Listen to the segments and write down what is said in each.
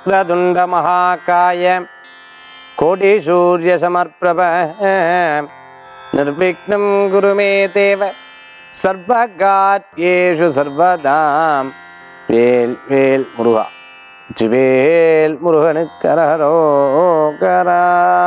वक्रतुण्डमहाकाय कोटिसूर्यसमर्प्रभ निर्विघ्नं गुरु मे देव सर्वगात्येषु सर्वदा வேல் வேல் முருகா வெற்றிவேல் முருகனுக்கரகரோகரா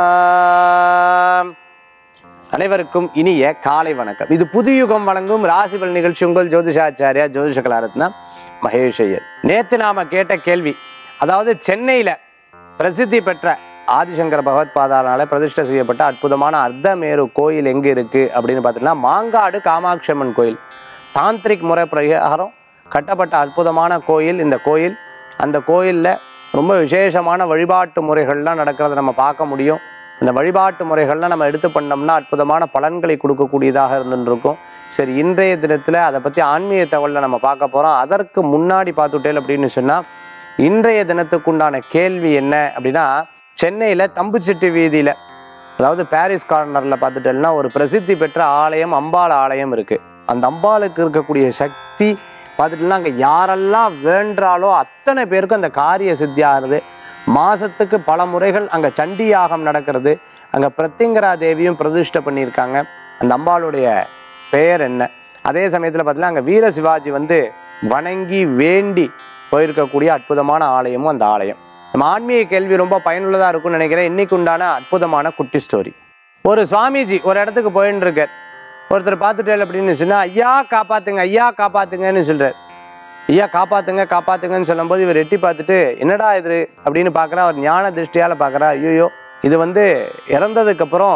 அனைவருக்கும் இனிய காலை வணக்கம் இது புதுயுகம் வழங்கும் ராசிபல் நிகழ்ச்சி உங்கள் ஜோதிஷாச்சாரியா ஜோதிஷ கலாரத்னா மகேஷ் ஐயர் நேத்து நாம கேட்ட கேள்வி அதாவது சென்னையில பிரசித்தி பெற்ற ஆதிசங்கர பகவத் பாதாரால பிரதிஷ்டை செய்யப்பட்ட அற்புதமான அர்த்தமேரு கோயில் எங்க இருக்கு அப்படின்னு பார்த்தீங்கன்னா மாங்காடு காமாட்சி அம்மன் கோயில் தாந்திரிக் முறை பிரகாரம் கட்டப்பட்ட அற்புதமான கோயில் இந்த கோயில் அந்த கோயிலில் ரொம்ப விசேஷமான வழிபாட்டு முறைகள்லாம் நடக்கிறத நம்ம பார்க்க முடியும் இந்த வழிபாட்டு முறைகள்லாம் நம்ம எடுத்து பண்ணோம்னா அற்புதமான பலன்களை கொடுக்கக்கூடியதாக இருந்துருக்கும் சரி இன்றைய தினத்தில் அதை பற்றி ஆன்மீக தகவலில் நம்ம பார்க்க போகிறோம் அதற்கு முன்னாடி பார்த்துட்டேன் அப்படின்னு சொன்னால் இன்றைய தினத்துக்குண்டான கேள்வி என்ன அப்படின்னா சென்னையில் தம்புச்செட்டி வீதியில் அதாவது பாரிஸ் கார்னரில் பார்த்துட்டேன்னா ஒரு பிரசித்தி பெற்ற ஆலயம் அம்பாள் ஆலயம் இருக்குது அந்த அம்பாளுக்கு இருக்கக்கூடிய சக்தி பார்த்துட்டோம்னா அங்கே யாரெல்லாம் வேண்டாலோ அத்தனை பேருக்கும் அந்த காரிய சித்தி ஆகுது மாதத்துக்கு பல முறைகள் அங்கே சண்டி யாகம் நடக்கிறது அங்கே பிரத்திங்கரா தேவியும் பிரதிஷ்டை பண்ணியிருக்காங்க அந்த அம்பாளுடைய பெயர் என்ன அதே சமயத்தில் பார்த்தீங்கன்னா அங்கே வீர சிவாஜி வந்து வணங்கி வேண்டி போயிருக்கக்கூடிய அற்புதமான ஆலயமும் அந்த ஆலயம் நம்ம ஆன்மீக கேள்வி ரொம்ப பயனுள்ளதாக இருக்கும்னு நினைக்கிறேன் இன்னைக்கு உண்டான அற்புதமான குட்டி ஸ்டோரி ஒரு சுவாமிஜி ஒரு இடத்துக்கு போயின்னு இருக்கார் ஒருத்தர் பார்த்துட்டேன் அப்படின்னு சொன்னா ஐயா காப்பாத்துங்க ஐயா காப்பாத்துங்கன்னு சொல்றார் ஐயா காப்பாத்துங்க காப்பாத்துங்கன்னு சொல்லும்போது இவர் எட்டி பார்த்துட்டு என்னடா இது அப்படின்னு பார்க்குறா அவர் ஞான திருஷ்டியால் பார்க்குறா ஐயோ இது வந்து இறந்ததுக்கப்புறம்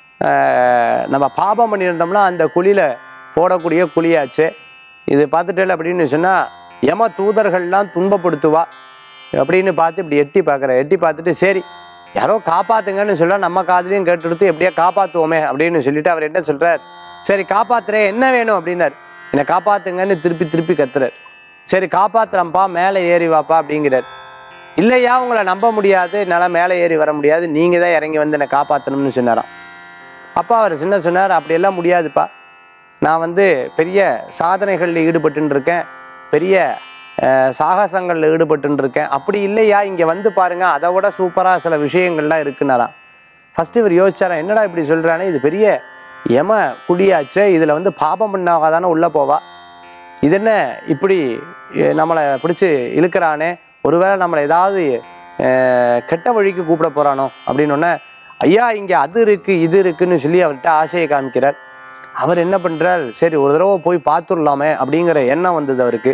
நம்ம பாபம் பண்ணியிருந்தோம்னா அந்த குழியில் போடக்கூடிய குழியாச்சு இது பார்த்துட்டேன் அப்படின்னு சொன்னால் யம தூதர்கள்லாம் துன்பப்படுத்துவா அப்படின்னு பார்த்து இப்படி எட்டி பார்க்குற எட்டி பார்த்துட்டு சரி யாரோ காப்பாத்துங்கன்னு சொல்ல நம்ம காதுலையும் கேட்டுடுத்து எப்படியா காப்பாற்றுவோமே அப்படின்னு சொல்லிட்டு அவர் என்ன சொல்றார் சரி காப்பாத்துறேன் என்ன வேணும் அப்படின்னார் என்னை காப்பாத்துங்கன்னு திருப்பி திருப்பி கத்துறார் சரி காப்பாத்துறேன்ப்பா மேலே ஏறி வாப்பா அப்படிங்கிறார் இல்லையா உங்களை நம்ப முடியாது என்னால் மேலே ஏறி வர முடியாது நீங்கள் தான் இறங்கி வந்து என்னை காப்பாற்றணும்னு சொன்னாராம் அப்பா அவர் சின்ன சொன்னார் அப்படியெல்லாம் முடியாதுப்பா நான் வந்து பெரிய சாதனைகளில் ஈடுபட்டுன்னு இருக்கேன் பெரிய அஹ், சாகசங்களில் ஈடுபட்டுன்னு இருக்கேன் அப்படி இல்லையா இங்கே வந்து பாருங்க அதை விட சூப்பராக சில விஷயங்கள்லாம் இருக்குன்னாராம் ஃபஸ்ட்டு இவர் யோசிச்சாராம் என்னடா இப்படி சொல்கிறானே இது பெரிய யம குடியாச்சே இதில் வந்து பாபம் பண்ணாக தானே உள்ளே போவா இது என்ன இப்படி அஹ், நம்மளை பிடிச்சி இழுக்கிறானே ஒருவேளை நம்மளை ஏதாவது அஹ், கெட்ட வழிக்கு கூப்பிட போகிறானோ அப்படின்னு உடனே ஐயா இங்கே அது இருக்குது இது இருக்குன்னு சொல்லி அவர்கிட்ட ஆசையை காமிக்கிறார் அவர் என்ன பண்ணுறார் சரி ஒரு தடவை போய் பார்த்துடலாமே அப்படிங்கிற எண்ணம் வந்தது அவருக்கு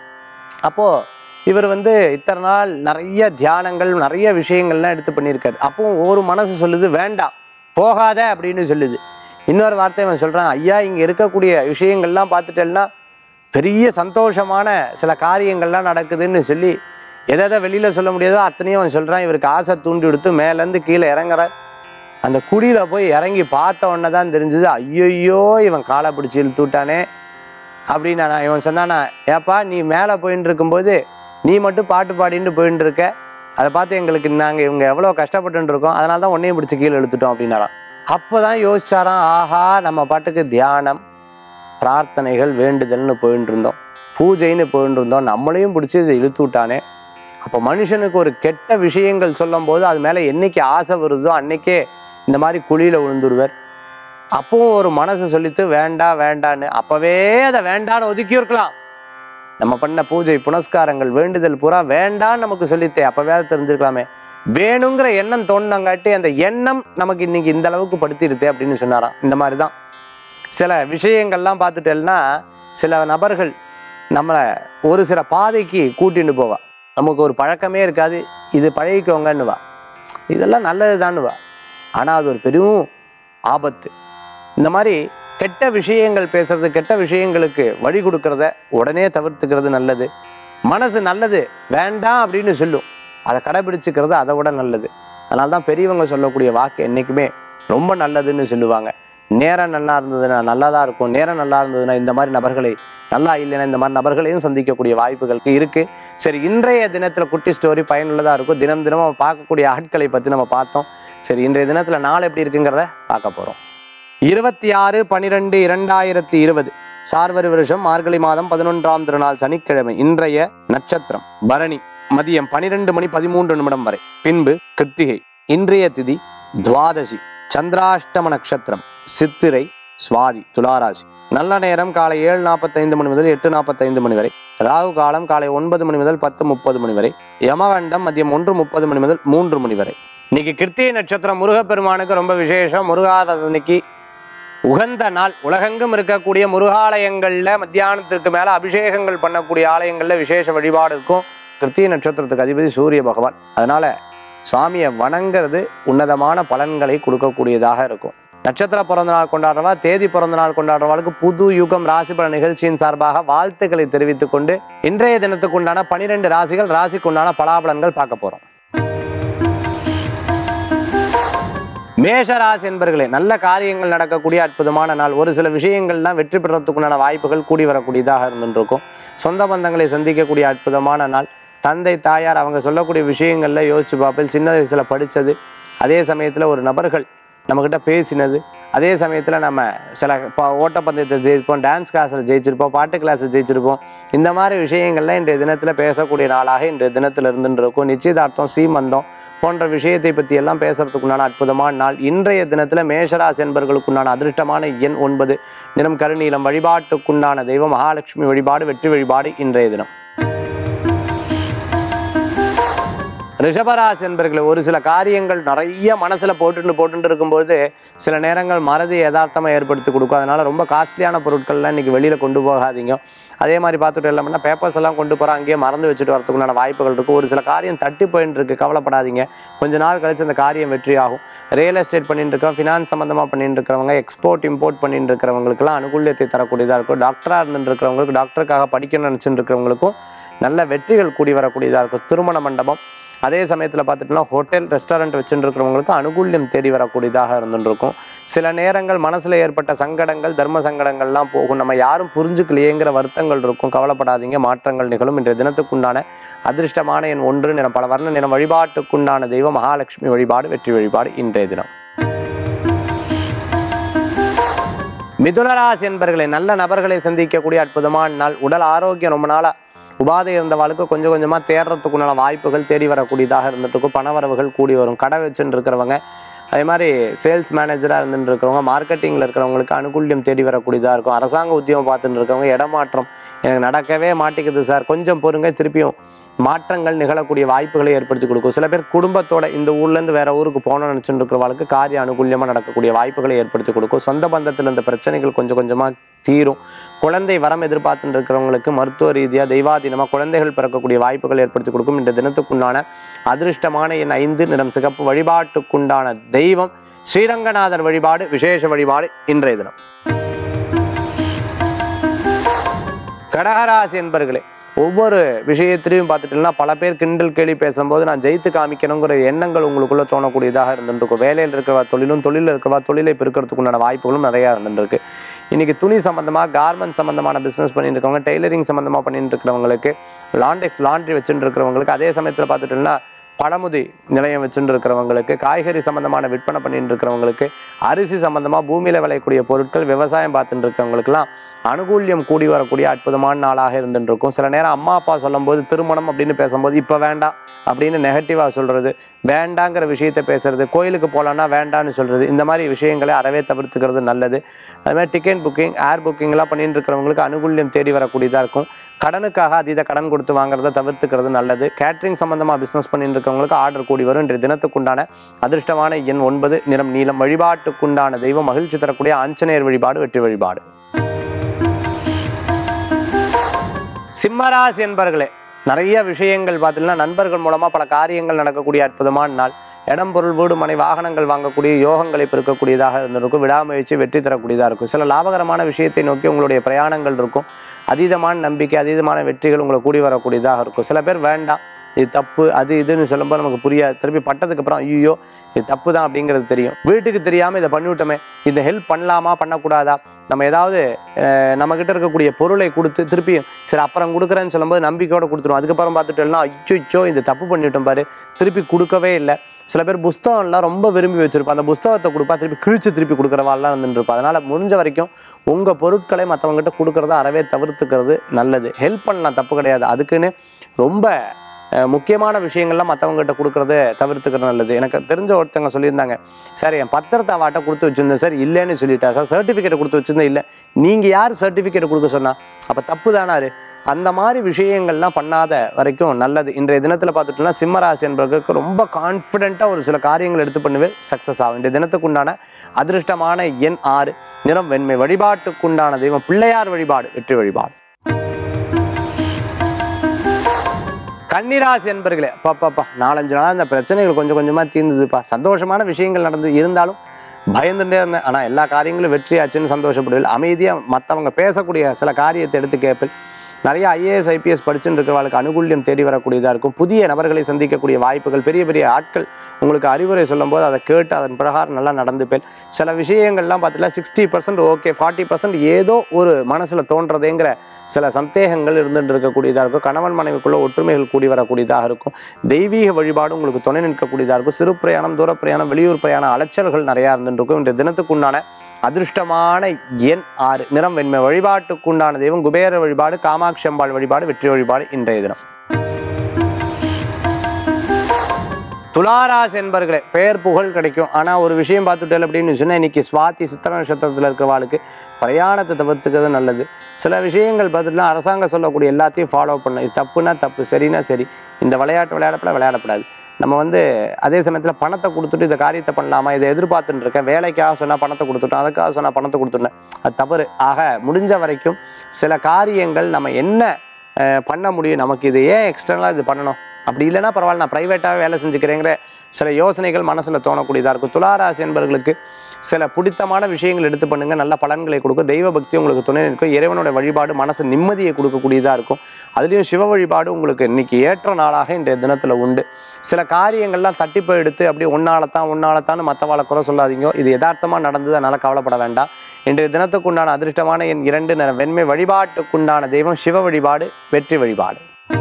அப்போது இவர் வந்து இத்தனை நாள் நிறைய தியானங்கள் நிறைய விஷயங்கள்லாம் எடுத்து பண்ணியிருக்காரு அப்போ ஒரு மனசு சொல்லுது வேண்டாம் போகாத அப்படின்னு சொல்லுது இன்னொரு வார்த்தை அவன் சொல்கிறான் ஐயா இங்கே இருக்கக்கூடிய விஷயங்கள்லாம் பார்த்துட்டேன்னா பெரிய சந்தோஷமான சில காரியங்கள்லாம் நடக்குதுன்னு சொல்லி எதை எதை வெளியில் சொல்ல முடியாதோ அத்தனையும் அவன் சொல்கிறான் இவருக்கு ஆசை தூண்டி கொடுத்து மேலேருந்து கீழே இறங்குறார் அந்த குடியில் போய் இறங்கி பார்த்த உடனே தான் தெரிஞ்சது ஐயையோ இவன் காலை பிடிச்சி இழுத்து விட்டானே அப்படின்னு நான் இவன் சொன்னானா ஏப்பா நீ மேலே போயின்னு இருக்கும்போது நீ மட்டும் பாட்டு பாடிட்டு போயின்னு இருக்க அதை பார்த்து எங்களுக்கு நாங்கள் இவங்க எவ்வளோ கஷ்டப்பட்டுன்னு இருக்கோம் அதனால தான் உன்னையும் பிடிச்சி கீழே இழுத்துட்டோம் அப்படின்னாராம் அப்போ தான் யோசிச்சாராம் ஆஹா நம்ம பாட்டுக்கு தியானம் பிரார்த்தனைகள் வேண்டுதல்னு போயின்னு இருந்தோம் பூஜைன்னு போயின்னு இருந்தோம் நம்மளையும் பிடிச்சி இதை இழுத்து விட்டானே அப்போ மனுஷனுக்கு ஒரு கெட்ட விஷயங்கள் சொல்லும்போது அது மேலே என்னைக்கு ஆசை வருதோ அன்னைக்கே இந்த மாதிரி குழியில் விழுந்துருவார் அப்பவும் ஒரு மனசு சொல்லித்து வேண்டாம் வேண்டான்னு அப்பவே அதை வேண்டான்னு ஒதுக்கி இருக்கலாம் நம்ம பண்ண பூஜை புனஸ்காரங்கள் வேண்டுதல் பூரா வேண்டான்னு நமக்கு சொல்லித்தே அப்பவே அதை தெரிஞ்சிருக்கலாமே வேணுங்கிற எண்ணம் தோணுனங்காட்டி அந்த எண்ணம் நமக்கு இன்னைக்கு இந்த அளவுக்கு படுத்திருது அப்படின்னு சொன்னாராம் இந்த மாதிரி தான் சில விஷயங்கள்லாம் பார்த்துட்டேன்னா சில நபர்கள் நம்மளை ஒரு சில பாதைக்கு கூட்டிட்டு போவா நமக்கு ஒரு பழக்கமே இருக்காது இது பழகிக்கோங்கன்னுவா இதெல்லாம் நல்லது வா ஆனால் அது ஒரு பெரும் ஆபத்து இந்த மாதிரி கெட்ட விஷயங்கள் பேசுறது கெட்ட விஷயங்களுக்கு வழி கொடுக்கறத உடனே தவிர்த்துக்கிறது நல்லது மனசு நல்லது வேண்டாம் அப்படின்னு சொல்லும் அதை கடைபிடிச்சுக்கிறது அதை விட நல்லது அதனால தான் பெரியவங்க சொல்லக்கூடிய வாக்கு என்றைக்குமே ரொம்ப நல்லதுன்னு சொல்லுவாங்க நேரம் நல்லா இருந்ததுன்னா நல்லா தான் இருக்கும் நேரம் நல்லா இருந்ததுன்னா இந்த மாதிரி நபர்களை நல்லா இல்லைன்னா இந்த மாதிரி நபர்களையும் சந்திக்கக்கூடிய வாய்ப்புகள் இருக்கு சரி இன்றைய தினத்துல குட்டி ஸ்டோரி பயனுள்ளதா இருக்கும் தினம் தினம் நம்ம பார்க்கக்கூடிய ஆட்களை பத்தி நம்ம பார்த்தோம் சரி இன்றைய தினத்துல நாள் எப்படி இருக்குங்கிறத பார்க்க போறோம் இருபத்தி ஆறு பனிரெண்டு இரண்டாயிரத்தி இருபது சார்வரி வருஷம் மார்கழி மாதம் பதினொன்றாம் திருநாள் சனிக்கிழமை இன்றைய நட்சத்திரம் பரணி மதியம் பனிரெண்டு மணி பதிமூன்று நிமிடம் வரை பின்பு கிருத்திகை இன்றைய திதி துவாதசி சந்திராஷ்டம நட்சத்திரம் சித்திரை சுவாதி துளாராசி நல்ல நேரம் காலை ஏழு நாற்பத்தைந்து மணி முதல் எட்டு நாற்பத்தைந்து மணி வரை ராகு காலம் காலை ஒன்பது மணி முதல் பத்து முப்பது மணி வரை யமகண்டம் மதியம் ஒன்று முப்பது மணி முதல் மூன்று மணி வரை இன்னைக்கு கிருத்திகை நட்சத்திரம் முருகப்பெருமானுக்கு ரொம்ப விசேஷம் முருகாதனைக்கு உகந்த நாள் உலகெங்கும் இருக்கக்கூடிய முருகாலயங்கள்ல மத்தியானத்திற்கு மேல அபிஷேகங்கள் பண்ணக்கூடிய ஆலயங்கள்ல விசேஷ வழிபாடு இருக்கும் கிருத்திகை நட்சத்திரத்துக்கு அதிபதி சூரிய பகவான் அதனால சுவாமியை வணங்குறது உன்னதமான பலன்களை கொடுக்கக்கூடியதாக இருக்கும் நட்சத்திர பிறந்த நாள் கொண்டாடுறவா தேதி பிறந்த நாள் கொண்டாடுறவாளுக்கு புது யுகம் ராசி பல நிகழ்ச்சியின் சார்பாக வாழ்த்துக்களை தெரிவித்துக் கொண்டு இன்றைய தினத்துக்கு உண்டான பனிரெண்டு ராசிகள் ராசிக்கு உண்டான பலாபலன்கள் பார்க்க போறோம் மேஷராசி என்பர்களே நல்ல காரியங்கள் நடக்கக்கூடிய அற்புதமான நாள் ஒரு சில விஷயங்கள்லாம் வெற்றி பெறத்துக்குண்டான வாய்ப்புகள் கூடி வரக்கூடியதாக இருந்துருக்கும் சொந்த பந்தங்களை சந்திக்கக்கூடிய அற்புதமான நாள் தந்தை தாயார் அவங்க சொல்லக்கூடிய விஷயங்கள்ல யோசிச்சு பார்ப்பேன் சின்ன வயசுல படிச்சது அதே சமயத்துல ஒரு நபர்கள் நம்மக்கிட்ட பேசினது அதே சமயத்தில் நம்ம சில ப- ஓட்டப்பந்தயத்தில் ஜெயிச்சிருப்போம் டான்ஸ் கிளாஸில் ஜெயிச்சிருப்போம் பாட்டு கிளாஸில் ஜெயிச்சிருப்போம் இந்த மாதிரி விஷயங்கள்லாம் இன்றைய தினத்தில் பேசக்கூடிய நாளாக இன்றைய தினத்தில் இருந்துட்டு இருக்கும் நிச்சயதார்த்தம் சீமந்தம் போன்ற விஷயத்தை பற்றி எல்லாம் பேசுறதுக்குண்டான அற்புதமான நாள் இன்றைய தினத்தில் மேஷராசி என்பர்களுக்குண்டான அதிர்ஷ்டமான எண் ஒன்பது நிறம் கருநீலம் வழிபாட்டுக்குண்டான தெய்வம் மகாலட்சுமி வழிபாடு வெற்றி வழிபாடு இன்றைய தினம் ரிஷபராசி என்பர்களே ஒரு சில காரியங்கள் நிறைய மனசுல போட்டுட்டு போட்டுட்டு இருக்கும்போது சில நேரங்கள் மறதி யதார்த்தமா ஏற்படுத்தி கொடுக்கும் அதனால ரொம்ப காஸ்ட்லியான பொருட்கள்லாம் இன்னைக்கு வெளியில கொண்டு போகாதீங்க அதே மாதிரி பார்த்துட்டு எல்லாம்னா பேப்பர்ஸ் எல்லாம் கொண்டு போகிறோம் அங்கேயே மறந்து வச்சுட்டு வரதுக்குண்டான வாய்ப்புகள் இருக்கும் ஒரு சில காரியம் தட்டி போயின்னு இருக்கு கவலைப்படாதீங்க கொஞ்ச நாள் கழிச்சு அந்த காரியம் வெற்றி ஆகும் ரியல் எஸ்டேட் பண்ணிட்டு இருக்கோம் ஃபினான்ஸ் சம்மந்தமாக பண்ணிட்டு இருக்கிறவங்க எக்ஸ்போர்ட் இம்போர்ட் பண்ணிட்டு இருக்கிறவங்களுக்குலாம் அனுகூல்யத்தை தரக்கூடியதாக இருக்கும் டாக்டராக இருந்துட்டு இருக்கிறவங்களுக்கு டாக்டருக்காக படிக்கணும்னு நினச்சிட்டு இருக்கிறவங்களுக்கும் நல்ல வெற்றிகள் கூடி வரக்கூடியதாக இருக்கும் திருமண மண்டபம் அதே சமயத்தில் பார்த்துட்டோம்னா ஹோட்டல் ரெஸ்டாரண்ட் வச்சுட்டு இருக்கிறவங்களுக்கு அனுகூல்யம் தேடி வரக்கூடியதாக இருந்துருக்கும் சில நேரங்கள் மனசில் ஏற்பட்ட சங்கடங்கள் தர்ம சங்கடங்கள்லாம் போகும் நம்ம யாரும் புரிஞ்சுக்கலையேங்கிற வருத்தங்கள் இருக்கும் கவலைப்படாதீங்க மாற்றங்கள் நிகழும் இன்றைய தினத்துக்குண்டான அதிர்ஷ்டமான என் ஒன்று நிறம் பல வர்ண நிறம் வழிபாட்டுக்குண்டான தெய்வம் மகாலட்சுமி வழிபாடு வெற்றி வழிபாடு இன்றைய தினம் மிதுனராசி என்பர்களை நல்ல நபர்களை சந்திக்கக்கூடிய அற்புதமான நாள் உடல் ஆரோக்கியம் ரொம்ப நாளா உபாதை இருந்தவாளுக்கு கொஞ்சம் கொஞ்சமாக தேடுறதுக்குண்டான வாய்ப்புகள் தேடி வரக்கூடியதாக இருந்துட்டு இருக்கும் பணவரவுகள் கூடி வரும் கடை வச்சுட்டு இருக்கிறவங்க அதே மாதிரி சேல்ஸ் மேனேஜராக இருந்துட்டு இருக்கிறவங்க மார்க்கெட்டிங்கில் இருக்கிறவங்களுக்கு அனுகூல்யம் தேடி வரக்கூடியதாக இருக்கும் அரசாங்க உத்தியோகம் பார்த்துட்டு இருக்கவங்க இடமாற்றம் எனக்கு நடக்கவே மாட்டேங்குது சார் கொஞ்சம் பொறுங்க திருப்பியும் மாற்றங்கள் நிகழக்கூடிய வாய்ப்புகளை ஏற்படுத்தி கொடுக்கும் சில பேர் குடும்பத்தோட இந்த ஊர்லேருந்து வேற ஊருக்கு போகணும்னு நினச்சிட்டு இருக்கிறவங்களுக்கு காரிய அனுகூல்யமாக நடக்கக்கூடிய வாய்ப்புகளை ஏற்படுத்தி கொடுக்கும் சொந்த பந்தத்தில் இருந்த பிரச்சனைகள் கொஞ்சம் கொஞ்சமாக தீரும் குழந்தை வரம் எதிர்பார்த்துட்டு இருக்கிறவங்களுக்கு மருத்துவ ரீதியாக தெய்வாதீனமாக குழந்தைகள் பிறக்கக்கூடிய வாய்ப்புகள் ஏற்படுத்தி கொடுக்கும் இந்த தினத்துக்குண்டான அதிர்ஷ்டமான என் ஐந்து நிறம் சிகப்பு வழிபாட்டுக்குண்டான தெய்வம் ஸ்ரீரங்கநாதர் வழிபாடு விசேஷ வழிபாடு இன்றைய தினம் கடகராசி என்பர்களே ஒவ்வொரு விஷயத்திலையும் பார்த்துட்டீங்கன்னா பல பேர் கிண்டல் கேலி பேசும்போது நான் ஜெயித்து காமிக்கணுங்கிற எண்ணங்கள் உங்களுக்குள்ள தோணக்கூடியதாக இருந்துருக்கும் வேலையில் இருக்கிறவா தொழிலும் தொழிலில் இருக்கிறவா தொழிலை பெருக்கிறதுக்குண்டான வாய்ப்புகளும் நிறையா இருந்துருக்கு இன்னைக்கு துணி சம்பந்தமாக கார்மெண்ட் சம்பந்தமான பிஸ்னஸ் பண்ணிட்டு இருக்கவங்க டெய்லரிங் சம்பந்தமாக பண்ணிட்டு இருக்கிறவங்களுக்கு லாண்டெக்ஸ் லாண்ட்ரி வச்சுட்டு இருக்கிறவங்களுக்கு அதே சமயத்தில் பார்த்துட்டீங்கன்னா பழமுதி நிலையம் வச்சுட்டு இருக்கிறவங்களுக்கு காய்கறி சம்பந்தமான விற்பனை பண்ணிட்டு இருக்கிறவங்களுக்கு அரிசி சம்பந்தமாக பூமியில் விளையக்கூடிய பொருட்கள் விவசாயம் பார்த்துட்டு இருக்கிறவங்களுக்குலாம் அனுகூல்யம் கூடி வரக்கூடிய அற்புதமான நாளாக இருந்துட்டு இருக்கும் சில நேரம் அம்மா அப்பா சொல்லும்போது திருமணம் அப்படின்னு பேசும்போது இப்போ வேண்டாம் அப்படின்னு நெகட்டிவாக சொல்கிறது வேண்டாங்கிற விஷயத்தை பேசுறது கோயிலுக்கு போகலான்னா வேண்டான்னு சொல்கிறது இந்த மாதிரி விஷயங்களை அறவே தவிர்த்துக்கிறது நல்லது அது மாதிரி டிக்கெட் புக்கிங் ஏர் புக்கிங்லாம் பண்ணிட்டு இருக்கிறவங்களுக்கு அனுகூல்யம் தேடி வரக்கூடியதாக இருக்கும் கடனுக்காக அதீத கடன் கொடுத்து வாங்குறத தவிர்த்துக்கிறது நல்லது கேட்ரிங் சம்பந்தமாக பிஸ்னஸ் பண்ணிட்டு இருக்கவங்களுக்கு ஆர்டர் கூடி வரும் இன்றைய தினத்துக்குண்டான அதிர்ஷ்டமான எண் ஒன்பது நிறம் நீளம் வழிபாட்டுக்குண்டான தெய்வம் மகிழ்ச்சி தரக்கூடிய ஆஞ்சநேயர் வழிபாடு வெற்றி வழிபாடு சிம்மராசி என்பர்களே நிறைய விஷயங்கள் பார்த்தீங்கன்னா நண்பர்கள் மூலமாக பல காரியங்கள் நடக்கக்கூடிய அற்புதமான நாள் இடம் பொருள் வீடு மனை வாகனங்கள் வாங்கக்கூடிய யோகங்களை பெருக்கக்கூடியதாக இருந்திருக்கும் விடாமுயற்சி வெற்றி தரக்கூடியதாக இருக்கும் சில லாபகரமான விஷயத்தை நோக்கி உங்களுடைய பிரயாணங்கள் இருக்கும் அதீதமான நம்பிக்கை அதீதமான வெற்றிகள் உங்களை கூடி வரக்கூடியதாக இருக்கும் சில பேர் வேண்டாம் இது தப்பு அது இதுன்னு சொல்லும்போது நமக்கு புரியாது திருப்பி பட்டதுக்கு அப்புறம் ஐயோ இது தப்பு தான் அப்படிங்கிறது தெரியும் வீட்டுக்கு தெரியாமல் இதை பண்ணிவிட்டோமே இந்த ஹெல்ப் பண்ணலாமா பண்ணக்கூடாதா நம்ம ஏதாவது அஹ், நம்மக்கிட்ட இருக்கக்கூடிய பொருளை கொடுத்து திருப்பியும் சரி அப்புறம் கொடுக்குறேன்னு சொல்லும்போது நம்பிக்கையோட கொடுத்துருவோம் அதுக்கப்புறம் பார்த்துட்டோம்னா அச்சோ இந்த தப்பு பண்ணிட்டோம் பாரு திருப்பி கொடுக்கவே இல்லை சில பேர் புஸ்தகம்லாம் ரொம்ப விரும்பி வச்சிருப்பா அந்த புஸ்தகத்தை கொடுப்பா திருப்பி கிழிச்சு திருப்பி கொடுக்குறவாள்லாம் இருந்துட்டு இருப்பா அதனால முடிஞ்ச வரைக்கும் உங்கள் பொருட்களை மற்றவங்ககிட்ட கொடுக்கறத அறவே தவிர்த்துக்கிறது நல்லது ஹெல்ப் பண்ணலாம் தப்பு கிடையாது அதுக்குன்னு ரொம்ப அஹ், முக்கியமான விஷயங்கள்லாம் மற்றவங்ககிட்ட கொடுக்கறத தவிர்த்துக்கிறது நல்லது எனக்கு தெரிஞ்ச ஒருத்தவங்க சொல்லியிருந்தாங்க சார் என் பத்திரத்தை அவாட்ட கொடுத்து வச்சிருந்தேன் சார் இல்லைன்னு சொல்லிட்டா சார் சர்டிஃபிகேட் கொடுத்து வச்சிருந்தேன் இல்லை நீங்கள் யார் சர்டிஃபிகேட் கொடுக்க சொன்னா அப்போ தப்பு தானாரு அந்த மாதிரி விஷயங்கள்லாம் பண்ணாத வரைக்கும் நல்லது இன்றைய தினத்தில் பார்த்துட்டோம்னா சிம்மராசி என்பவர்களுக்கு ரொம்ப கான்ஃபிடென்ட்டாக ஒரு சில காரியங்கள் எடுத்து பண்ணுவே சக்ஸஸ் ஆகும் இன்றைய தினத்துக்கு உண்டான அதிர்ஷ்டமான எண் ஆறு நிறம் வெண்மை வழிபாட்டுக்குண்டான தெய்வம் பிள்ளையார் வழிபாடு வெற்றி வழிபாடு கன்னிராசி என்பர்களே பாப்பாப்பா நாலஞ்சு நாள் இந்த பிரச்சனைகள் கொஞ்சம் கொஞ்சமாக தீர்ந்ததுப்பா சந்தோஷமான விஷயங்கள் நடந்து இருந்தாலும் பயந்துட்டே இருந்தேன் ஆனால் எல்லா காரியங்களும் வெற்றியாச்சுன்னு சந்தோஷப்படுவேன் அமைதியாக மற்றவங்க பேசக்கூடிய சில காரியத்தை எடுத்து கேட்பேன் நிறைய ஐஏஎஸ் ஐபிஎஸ் படிச்சுட்டு இருக்கிறவங்களுக்கு அனுகூல்யம் தேடி வரக்கூடியதாக இருக்கும் புதிய நபர்களை சந்திக்கக்கூடிய வாய்ப்புகள் பெரிய பெரிய ஆட்கள் உங்களுக்கு அறிவுரை சொல்லும்போது அதை கேட்டு அதன் பிரகாரம் நல்லா நடந்துப்பேன் சில விஷயங்கள்லாம் பார்த்தீங்கன்னா sixty percent okay forty percent ஏதோ ஒரு மனசில் தோன்றதேங்கிற சில சந்தேகங்கள் இருந்துட்டு இருக்கக்கூடியதாக இருக்கும் கணவன் மனைவிக்குள்ள ஒற்றுமைகள் கூடி வரக்கூடியதாக இருக்கும் தெய்வீக வழிபாடு உங்களுக்கு துணை நிற்கக்கூடியதாக இருக்கும் சிறு பிரயாணம் தூர பிரயாணம் வெளியூர் பிரயாணம் அலைச்சல்கள் நிறையா இருந்துட்டு இருக்கும் இன்றைய தினத்துக்குண்டான அதிர்ஷ்டமான எண் ஆறு நிறம் வெண்மை வழிபாட்டுக்குண்டான தெய்வம் குபேர வழிபாடு காமாட்சி அம்பாள் வழிபாடு வெற்றி வழிபாடு இன்றைய தினம் துளாராசி என்பர்களே பெயர் புகழ் கிடைக்கும் ஆனால் ஒரு விஷயம் பார்த்துட்டேன் அப்படின்னு சொன்னால் இன்னைக்கு சுவாதி சித்திர நட்சத்திரத்தில் இருக்கிறவாளுக்கு பிரயாணத்தை தவிர்த்துக்கிறது நல்லது சில விஷயங்கள் பார்த்துட்டுனா அரசாங்கம் சொல்லக்கூடிய எல்லாத்தையும் ஃபாலோ பண்ண இது தப்புனா தப்பு சரினா சரி இந்த விளையாட்டு விளையாடப்பட விளையாடப்படாது நம்ம வந்து அதே சமயத்தில் பணத்தை கொடுத்துட்டு இந்த காரியத்தை பண்ணலாமா இதை எதிர்பார்த்துட்டு இருக்கேன் வேலைக்காக சொன்னால் பணத்தை கொடுத்துட்டோம் அதுக்காக சொன்னால் பணத்தை கொடுத்துட்டேன் அது தவறு ஆக முடிஞ்ச வரைக்கும் சில காரியங்கள் நம்ம என்ன அஹ், பண்ண முடியும் நமக்கு இது ஏன் எக்ஸ்டர்னலாக இது பண்ணணும் அப்படி இல்லைன்னா பரவாயில்ல நான் ப்ரைவேட்டாக வேலை செஞ்சுக்கிறேங்கிற சில யோசனைகள் மனசில் தோணக்கூடியதாக இருக்கும் துளாராசி என்பவர்களுக்கு சில பிடித்தமான விஷயங்கள் எடுத்து பண்ணுங்க நல்ல பலன்களை கொடுக்கும் தெய்வ பக்தி உங்களுக்கு துணை நிற்கும் இறைவனோட வழிபாடு மனசு நிம்மதியை கொடுக்கக்கூடியதாக இருக்கும் அதுலேயும் சிவ வழிபாடு உங்களுக்கு இன்னைக்கு ஏற்ற நாளாக இன்றைய தினத்தில் உண்டு சில காரியங்கள்லாம் தட்டி போய் எடுத்து அப்படியே ஒன்னாலத்தான் ஒன்னாலத்தான்னு மற்றவாளை குறை சொல்லாதீங்க இது யதார்த்தமாக நடந்தது அதனால் கவலைப்பட வேண்டாம் இன்றைய தினத்துக்குண்டான அதிர்ஷ்டமான என் இரண்டு நிற வெண்மை வழிபாட்டுக்குண்டான தெய்வம் சிவ வழிபாடு வெற்றி வழிபாடு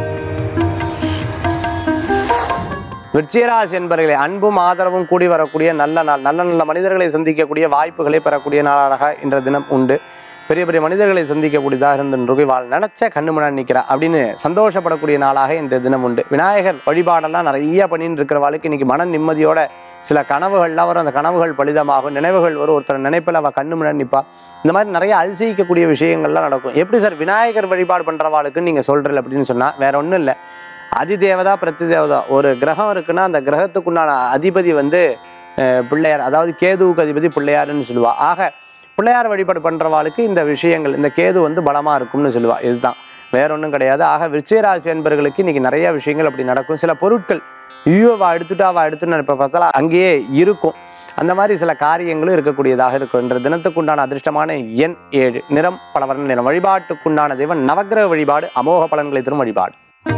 விருச்சிகராசி என்பவர்களே அன்பும் ஆதரவும் கூடி வரக்கூடிய நல்ல நாள் நல்ல நல்ல மனிதர்களை சந்திக்கக்கூடிய வாய்ப்புகளை பெறக்கூடிய நாளாக இன்ற தினம் உண்டு பெரிய பெரிய மனிதர்களை சந்திக்கக்கூடியதாக இருந்துருக்கு வாழ் நினைச்ச கண்ணு முன்னாடி நிற்கிறா அப்படின்னு சந்தோஷப்படக்கூடிய நாளாக இன்றைய தினம் உண்டு விநாயகர் வழிபாடெல்லாம் நிறைய பண்ணிட்டு இருக்கிறவாளுக்கு இன்னைக்கு மன நிம்மதியோட சில கனவுகள்லாம் வரும் அந்த கனவுகள் பலிதமாகும் நினைவுகள் வரும் ஒருத்தர் நினைப்பில் அவள் கண்ணு முன்னாடி நிற்பா இந்த மாதிரி நிறைய அல்சிக்கக்கூடிய விஷயங்கள்லாம் நடக்கும் எப்படி சார் விநாயகர் வழிபாடு பண்ணுறவாளுக்கு நீங்கள் சொல்கிறீங்க அப்படின்னு சொன்னால் வேற ஒன்றும் இல்லை அதிதேவதா பிரதிதேவதா ஒரு கிரகம் இருக்குன்னா அந்த கிரகத்துக்குண்டான அதிபதி வந்து அஹ், பிள்ளையார் அதாவது கேதுவுக்கு அதிபதி பிள்ளையாருன்னு சொல்லுவா ஆக பிள்ளையார் வழிபாடு பண்ணுறவாளுக்கு இந்த விஷயங்கள் இந்த கேது வந்து பலமாக இருக்கும்னு சொல்லுவா இதுதான் வேற ஒன்றும் கிடையாது ஆக விருச்சிகராசி என்பர்களுக்கு இன்னைக்கு நிறைய விஷயங்கள் அப்படி நடக்கும் சில பொருட்கள் ஐயோ அவள் எடுத்துட்டா அவள் எடுத்துன்னு இப்போ பார்த்தாலா அங்கேயே இருக்கும் அந்த மாதிரி சில காரியங்களும் இருக்கக்கூடியதாக இருக்கும் என்ற தினத்துக்குண்டான அதிர்ஷ்டமான எண் ஏழு நிறம் பலவர்ண நிறம் வழிபாட்டுக்குண்டான தெய்வம் நவக்கிரக வழிபாடு அமோக பலன்களை தரும் வழிபாடு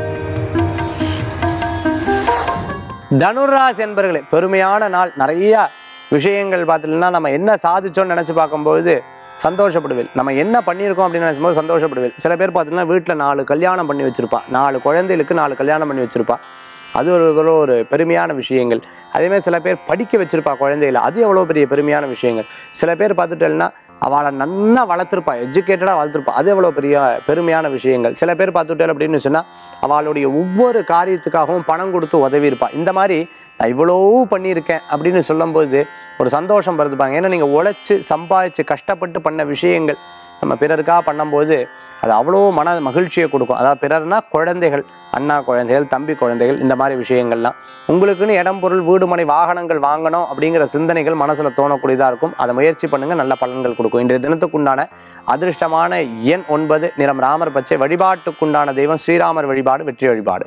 தனுராசி என்பர்களே பெருமையான நாள் நிறைய விஷயங்கள் பார்த்துட்டுனா நம்ம என்ன சாதிச்சோம்னு நினச்சி பார்க்கும்போது சந்தோஷப்படுவேன் நம்ம என்ன பண்ணியிருக்கோம் அப்படின்னு நினைக்கும்போது சந்தோஷப்படுவேன் சில பேர் பார்த்தீங்கன்னா வீட்டில் நாலு கல்யாணம் பண்ணி வச்சிருப்பா நாலு குழந்தைகளுக்கு நாலு கல்யாணம் பண்ணி வச்சிருப்பா அது ஒரு ஒரு ஒரு பெருமையான விஷயங்கள் அதேமாதிரி சில பேர் படிக்க வச்சிருப்பா குழந்தைகளை அது எவ்வளோ பெரிய பெருமையான விஷயங்கள் சில பேர் பார்த்துட்டேன்னா அவளை நன்னா வளர்த்துருப்பா எஜுகேட்டடாக வளர்த்துருப்பா அது எவ்வளோ பெரிய பெருமையான விஷயங்கள் சில பேர் பார்த்துட்டேன் அப்படின்னு சொன்னால் அவளுடைய ஒவ்வொரு காரியத்துக்காகவும் பணம் கொடுத்து உதவி இருப்பா இந்த மாதிரி நான் இவ்வளோ பண்ணியிருக்கேன் அப்படின்னு சொல்லும்போது ஒரு சந்தோஷம் வருதுப்பாங்க ஏன்னா நீங்கள் உழைச்சி சம்பாதிச்சு கஷ்டப்பட்டு பண்ண விஷயங்கள் நம்ம பிறருக்காக பண்ணும்போது அது அவ்வளோ மன மகிழ்ச்சியை கொடுக்கும் அதாவது பிறர்னா குழந்தைகள் அண்ணா குழந்தைகள் தம்பி குழந்தைகள் இந்த மாதிரி விஷயங்கள்லாம் உங்களுக்குன்னு இடம் பொருள் வீடு மனை வாகனங்கள் வாங்கணும் அப்படிங்கிற சிந்தனைகள் மனசில் தோணக்கூடியதாக இருக்கும் அதை முயற்சி பண்ணுங்கள் நல்ல பலன்கள் கொடுக்கும் இன்றைய தினத்துக்குண்டான அதிர்ஷ்டமான எண் ஒன்பது நிறம் ராமர் பச்சை வழிபாட்டுக்குண்டான தெய்வம் ஸ்ரீராமர் வழிபாடு வெற்றி வழிபாடு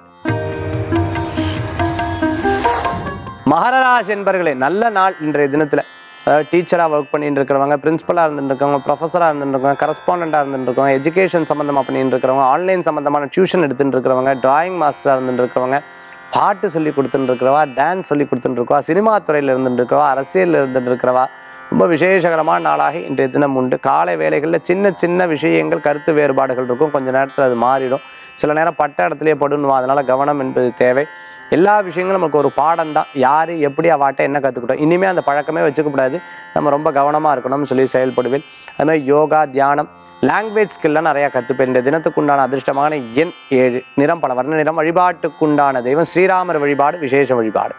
மகரராசி என்பர்களே நல்ல நாள் இன்றைய தினத்தில் அதாவது டீச்சராக ஒர்க் பண்ணிட்டு இருக்கிறவங்க பிரின்ஸிபலாக இருந்துருக்கவங்க ப்ரொஃபஸராக இருந்துருக்கவங்க கரஸ்பாண்டாக இருந்துருக்கவங்க எஜுகேஷன் சம்மந்தமாக பண்ணிட்டு இருக்கிறவங்க ஆன்லைன் சம்மந்தமான டியூஷன் எடுத்துட்டு இருக்கிறவங்க டிராயிங் மாஸ்டராக இருந்துட்டு இருக்கிறவங்க பாட்டு சொல்லி கொடுத்துட்டு இருக்கிறவா டான்ஸ் சொல்லி கொடுத்துட்டு இருக்கவா சினிமா துறையில் இருந்துட்டு இருக்கவா அரசியலில் இருந்துட்டு இருக்கிறவா ரொம்ப விசேஷகரமான நாளாக இன்றைய தினம் உண்டு காலை வேளைகளில் சின்ன சின்ன விஷயங்கள் கருத்து வேறுபாடுகள் இருக்கும் கொஞ்ச நேரத்தில் அது மாறிடும் சில நேரம் பட்ட இடத்துலயே படுன்னுவா அதனால கவனம் என்பது தேவை எல்லா விஷயங்களும் நமக்கு ஒரு பாடம் தான் யார் எப்படி அவாட்ட என்ன கற்றுக்கிட்டோம் இனிமேல் அந்த பழக்கமே வச்சுக்க கூடாது நம்ம ரொம்ப கவனமாக இருக்கணும்னு சொல்லி செயல்படுவேன் அது மாதிரி யோகா தியானம் லாங்குவேஜ் ஸ்கில்லாம் நிறையா கற்றுப்பேன் இந்த தினத்துக்குண்டான அதிர்ஷ்டமான எண் ஏழு நிறம் பல வர்ண நிறம் வழிபாட்டுக்குண்டான தெய்வம் ஸ்ரீராமர் வழிபாடு விசேஷ வழிபாடு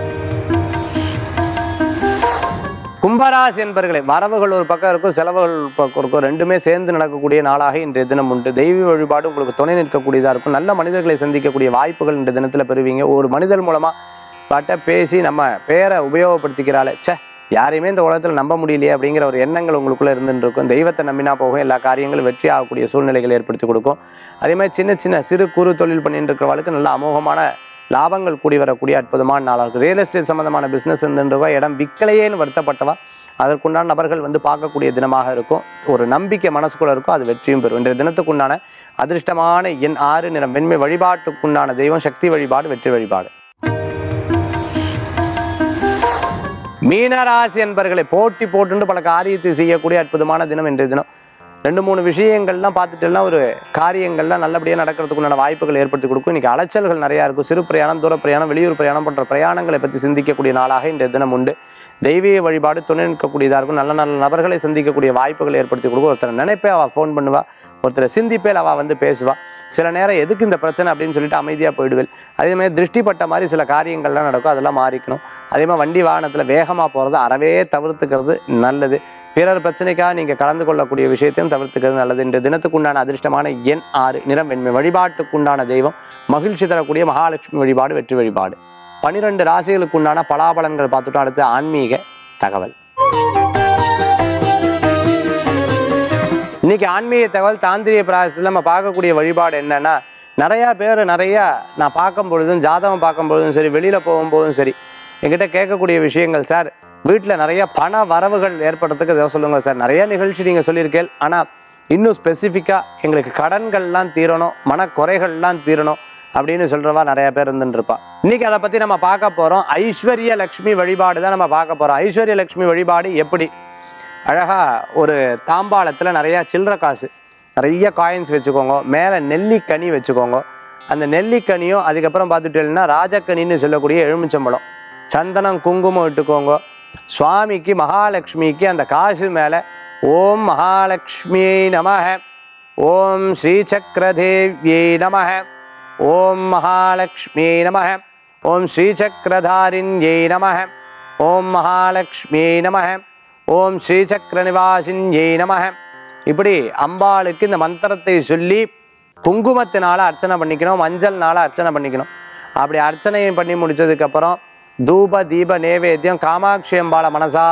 கும்பராசி என்பர்களே வரவுகள் ஒரு பக்கம் இருக்கும் செலவுகள் ஒரு பக்கம் இருக்கும் ரெண்டுமே சேர்ந்து நடக்கக்கூடிய நாளாக இன்றைய தினம் உண்டு தெய்வ வழிபாடு உங்களுக்கு துணை நிற்கக்கூடியதாக இருக்கும் நல்ல மனிதர்களை சந்திக்கக்கூடிய வாய்ப்புகள் இந்த தினத்தில் பெறுவீங்க ஒரு மனிதர் மூலமாக பட்ட பேசி நம்ம பேரை உபயோகப்படுத்திக்கிறாளே ச்சே யாரையுமே இந்த உலகத்தில் நம்ப முடியலையே அப்படிங்கிற ஒரு எண்ணங்கள் உங்களுக்குள்ளே இருந்துட்டு இருக்கும் தெய்வத்தை நம்பினா போகும் எல்லா காரியங்களும் வெற்றி ஆகக்கூடிய சூழ்நிலைகளை ஏற்படுத்தி கொடுக்கும் அதே மாதிரி சின்ன சின்ன சிறு குறு தொழில் பண்ணிட்டு இருக்கிறவளுக்கு நல்ல அமோகமான லாபங்கள் கூடி வரக்கூடிய அற்புதமான நாளாக இருக்கும் ரியல் எஸ்டேட் சம்மந்தமான பிஸ்னஸ் இருந்துருவா இடம் விற்கலையேன்னு வருத்தப்பட்டவா அதற்குண்டான நபர்கள் வந்து பார்க்கக்கூடிய தினமாக இருக்கும் ஒரு நம்பிக்கை மனசுக்குள்ள இருக்கும் அது வெற்றியும் பெறும் இன்றைய தினத்துக்குண்டான அதிர்ஷ்டமான எண் ஆறு நிறம் வெண்மை வழிபாட்டுக்குண்டான தெய்வம் சக்தி வழிபாடு வெற்றி வழிபாடு மீனராசி என்பர்களை போட்டி போட்டுண்டு பல காரியத்தை செய்யக்கூடிய அற்புதமான தினம் இன்றைய தினம் ரெண்டு மூணு விஷயங்கள்லாம் பார்த்துட்டோம்னா ஒரு காரியங்கள்லாம் நல்லபடியாக நடக்கிறதுக்குண்டான வாய்ப்புகள் ஏற்படுத்தி கொடுக்கும் இன்றைக்கி அலைச்சல்கள் நிறையா இருக்கும் சிறு பிரயாணம் தூர பிரயாணம் வெளியூர் பிரயாணம் போன்ற பிரயாணங்களை பற்றி சிந்திக்கக்கூடிய நாளாக இன்றைய தினம் உண்டு தெய்வீக வழிபாடு துணை நிற்கக்கூடியதாக இருக்கும் நல்ல நல்ல நபர்களை சந்திக்கக்கூடிய வாய்ப்புகள் ஏற்படுத்தி கொடுக்கும் ஒருத்தர் நினைப்பே அவள் ஃபோன் பண்ணுவா ஒருத்தர் சிந்திப்பேல் அவள் வந்து பேசுவா சில நேரம் எதுக்கு இந்த பிரச்சனை அப்படின்னு சொல்லிட்டு அமைதியாக போயிடுவேன் அதே மாதிரி திருஷ்டிப்பட்ட மாதிரி சில காரியங்கள்லாம் நடக்கும் அதெல்லாம் மாறிக்கணும் அதே மாதிரி வண்டி வாகனத்தில் வேகமாக போகிறது அறவே தவிர்த்துக்கிறது நல்லது பிறர் பிரச்சனைக்காக நீங்கள் கலந்து கொள்ளக்கூடிய விஷயத்தையும் தவிர்த்துக்கிறது நல்லது இந்த தினத்துக்குண்டான அதிர்ஷ்டமான எண் ஆறு நிறம் வெண்மை வழிபாட்டுக்குண்டான தெய்வம் மகிழ்ச்சி தரக்கூடிய மகாலட்சுமி வழிபாடு வெற்றி வழிபாடு பனிரெண்டு ராசிகளுக்குண்டான பலாபலன்கள் பார்த்துட்டோம் அடுத்து ஆன்மீக தகவல் இன்னைக்கு ஆன்மீக தகவல் தாந்திரிய பிராயசத்தில் நம்ம பார்க்கக்கூடிய வழிபாடு என்னன்னா நிறையா பேர் நிறையா நான் பார்க்கும் பொழுதும் ஜாதகம் பார்க்கும் பொழுதும் சரி வெளியில் போகும்போதும் சரி என்கிட்ட கேட்கக்கூடிய விஷயங்கள் சார் வீட்டில் நிறைய பண வரவுகள் ஏற்படுறதுக்கு ஏதோ சொல்லுங்க சார் நிறைய நிகழ்ச்சி நீங்கள் சொல்லியிருக்கேன் ஆனால் இன்னும் ஸ்பெசிஃபிக்காக எங்களுக்கு கடன்கள்லாம் தீரணும் மனக்குறைகள்லாம் தீரணும் அப்படின்னு சொல்கிறவா நிறைய பேர் இருந்துட்டு இருப்பா இன்னைக்கு அதை பற்றி நம்ம பார்க்க போகிறோம் ஐஸ்வர்ய லக்ஷ்மி வழிபாடு தான் நம்ம பார்க்க போகிறோம் ஐஸ்வர்ய லக்ஷ்மி வழிபாடு எப்படி அழகாக ஒரு தாம்பாளத்தில் நிறையா சில்லற காசு நிறைய காயின்ஸ் வச்சுக்கோங்க மேலே நெல்லிக்கனி வச்சுக்கோங்க அந்த நெல்லிக்கனியும் அதுக்கப்புறம் பார்த்துட்டீங்கன்னா ராஜக்கனின்னு சொல்லக்கூடிய எலுமிச்சம்பழம் சந்தனம் குங்குமம் இட்டுக்கோங்க சுவாமிக்கு மகாலட்சுமிக்கு அந்த காசு மேலே ஓம் மகாலட்சுமி நமக ஓம் ஸ்ரீசக்கரதேவியை நமக ஓம் மகாலட்சுமி நமக ஓம் ஸ்ரீசக்கரதாரிண்யை நமக ஓம் மகாலட்சுமி நமக ஓம் ஸ்ரீசக்கர நிவாசின்யை நமக இப்படி அம்பாளுக்கு இந்த மந்திரத்தை சொல்லி குங்குமத்தினால அர்ச்சனை பண்ணிக்கணும் மஞ்சள்னால அர்ச்சனை பண்ணிக்கணும் அப்படி அர்ச்சனையும் பண்ணி முடிச்சதுக்கப்புறம் தூப தீப நேவேத்தியம் காமாட்சி அம்பாளை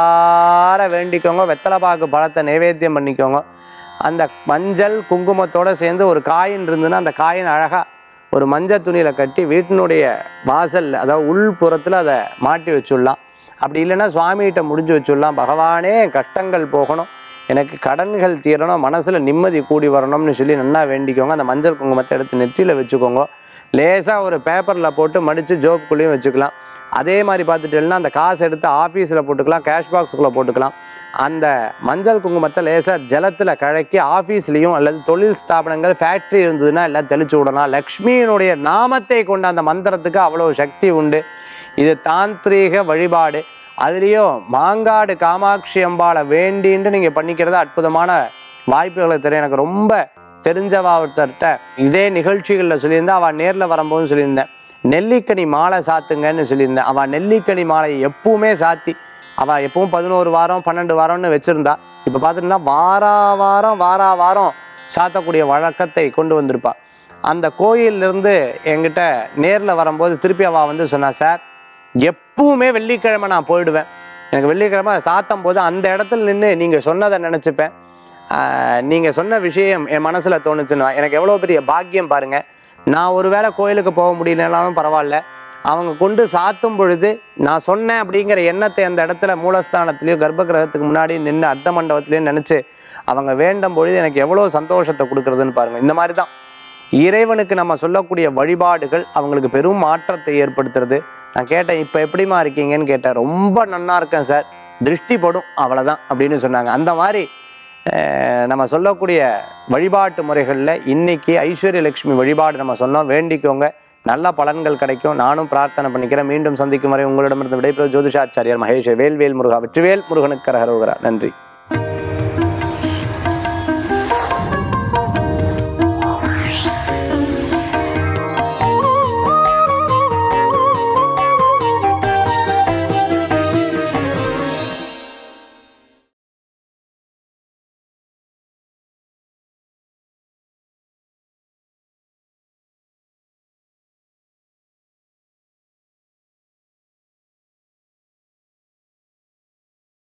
மனசார வேண்டிக்கோங்க வெத்தலைப்பாக்கு பழத்தை நேவேத்தியம் பண்ணிக்கோங்க அந்த மஞ்சள் குங்குமத்தோட சேர்ந்து ஒரு காயின் இருந்ததுன்னா அந்த காயின் அழகாக ஒரு மஞ்சள் துணியில் கட்டி வீட்டினுடைய வாசல் அதாவது உள்புறத்தில் அதை மாட்டி வச்சுடலாம் அப்படி இல்லைன்னா சுவாமிகிட்ட முடிஞ்சு வச்சுடலாம் பகவானே என் கஷ்டங்கள் போகணும் எனக்கு கடன்கள் தீரணும் மனசில் நிம்மதி கூடி வரணும்னு சொல்லி நல்லா வேண்டிக்கோங்க அந்த மஞ்சள் குங்குமத்தை எடுத்து நெற்றியில் வச்சுக்கோங்க லேசாக ஒரு பேப்பரில் போட்டு மடித்து ஜோப்புக்குள்ளேயும் வச்சுக்கலாம் அதே மாதிரி பார்த்துட்டேன்னா அந்த காசு எடுத்து ஆஃபீஸில் போட்டுக்கலாம் கேஷ் பாக்ஸுக்குள்ளே போட்டுக்கலாம் அந்த மஞ்சள் குங்குமத்தை லேசாக ஜலத்தில் கழக்கி ஆஃபீஸ்லேயும் அல்லது தொழில் ஸ்தாபனங்கள் ஃபேக்ட்ரி இருந்ததுன்னா எல்லாம் தெளிச்சு விடலாம் லக்ஷ்மியினுடைய நாமத்தை கொண்ட அந்த மந்திரத்துக்கு அவ்வளோ சக்தி உண்டு இது தாந்திரீக வழிபாடு அதுலேயும் மாங்காடு காமாட்சி அம்பாளை வேண்டின்ட்டு நீங்கள் பண்ணிக்கிறது அற்புதமான வாய்ப்புகளை தரும் எனக்கு ரொம்ப தெரிஞ்சவா ஒருத்தர்கிட்ட இதே நிகழ்ச்சிகளில் சொல்லியிருந்தேன் அவள் நேரில் வரும்போது சொல்லியிருந்தேன் நெல்லிக்கனி மாலை சாத்துங்கன்னு சொல்லியிருந்தேன் அவள் நெல்லிக்கனி மாலை எப்பவுமே சாத்தி அவள் எப்பவும் பதினோரு வாரம் பன்னெண்டு வாரம்னு வச்சுருந்தா இப்போ பார்த்துட்டுனா வாரா வாரம் வாரா வாரம் சாத்தக்கூடிய வழக்கத்தை கொண்டு வந்திருப்பா அந்த கோயிலிருந்து என்கிட்ட நேரில் வரும்போது திருப்பி அவள் வந்து சொன்னா சார் எப்பவுமே வெள்ளிக்கிழமை நான் போயிடுவேன் எனக்கு வெள்ளிக்கிழமை சாத்தும் போது அந்த இடத்துல நின்று நீங்கள் சொன்னதை நினச்சிப்பேன் நீங்கள் சொன்ன விஷயம் என் மனசில் தோணுச்சுன்னா எனக்கு எவ்வளோ பெரிய பாக்கியம் பாருங்கள் நான் ஒருவேளை கோயிலுக்கு போக முடியலனாலும் பரவாயில்ல அவங்க கொண்டு சாத்தும் பொழுது நான் சொன்னேன் அப்படிங்கிற எண்ணத்தை அந்த இடத்துல மூலஸ்தானத்துலேயோ கர்ப்ப கிரகத்துக்கு முன்னாடி நின்று அர்த்த மண்டபத்துலேயும் நினச்சி அவங்க வேண்டும் பொழுது எனக்கு எவ்வளோ சந்தோஷத்தை கொடுக்குறதுன்னு பாருங்கள் இந்த மாதிரி தான் இறைவனுக்கு நம்ம சொல்லக்கூடிய வழிபாடுகள் அவங்களுக்கு பெரும் மாற்றத்தை ஏற்படுத்துறது நான் கேட்டேன் இப்போ எப்படிமா இருக்கீங்கன்னு கேட்டேன் ரொம்ப நன்னா இருக்கேன் சார் திருஷ்டி படும் அவ்வளோதான் அப்படின்னு சொன்னாங்க அந்த மாதிரி அஹ், நம்ம சொல்லக்கூடிய வழிபாட்டு முறைகளில் இன்னைக்கு ஐஸ்வர்ய லட்சுமி வழிபாடு நம்ம சொன்னோம் வேண்டிக்கோங்க நல்ல பலன்கள் கிடைக்கும் நானும் பிரார்த்தனை பண்ணிக்கிறேன் மீண்டும் சந்திக்கும் வரை உங்களிடமிருந்து விடைபெறும் ஜோதிஷாச்சாரியார் மகேஷ் வேல்வேல் முருகா வெற்றிவேல் முருகனுக்கு கரகரோகரா நன்றி